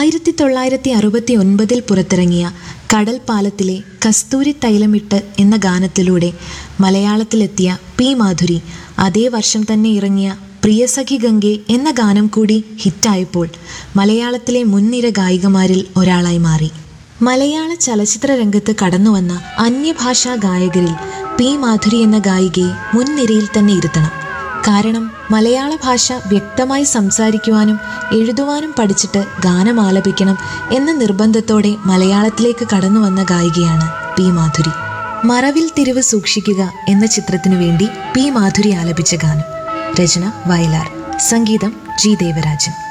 ആയിരത്തി തൊള്ളായിരത്തി അറുപത്തി ഒൻപതിൽ പുറത്തിറങ്ങിയ കടൽ പാലത്തിലെ കസ്തൂരി തൈലമിട്ട് എന്ന ഗാനത്തിലൂടെ മലയാളത്തിലെത്തിയ പി മാധുരി അതേ വർഷം തന്നെ ഇറങ്ങിയ പ്രിയസഖി ഗംഗെ എന്ന ഗാനം കൂടി ഹിറ്റായപ്പോൾ മലയാളത്തിലെ മുൻനിര ഗായികമാരിൽ ഒരാളായി മാറി മലയാള ചലച്ചിത്ര രംഗത്ത് കടന്നുവന്ന അന്യഭാഷാ ഗായകരിൽ പി മാധുരി എന്ന ഗായികയെ മുൻനിരയിൽ തന്നെ ഇരുത്തണം കാരണം മലയാള ഭാഷ വ്യക്തമായി സംസാരിക്കുവാനും എഴുതുവാനും പഠിച്ചിട്ട് ഗാനം ആലപിക്കണം എന്ന നിർബന്ധത്തോടെ മലയാളത്തിലേക്ക് കടന്നു വന്ന ഗായികയാണ് പി മാധുരി മറവിൽ തിരിവ് സൂക്ഷിക്കുക എന്ന ചിത്രത്തിനു വേണ്ടി പി മാധുരി ആലപിച്ച ഗാനം രചന വയലാർ സംഗീതം ജി ദേവരാജൻ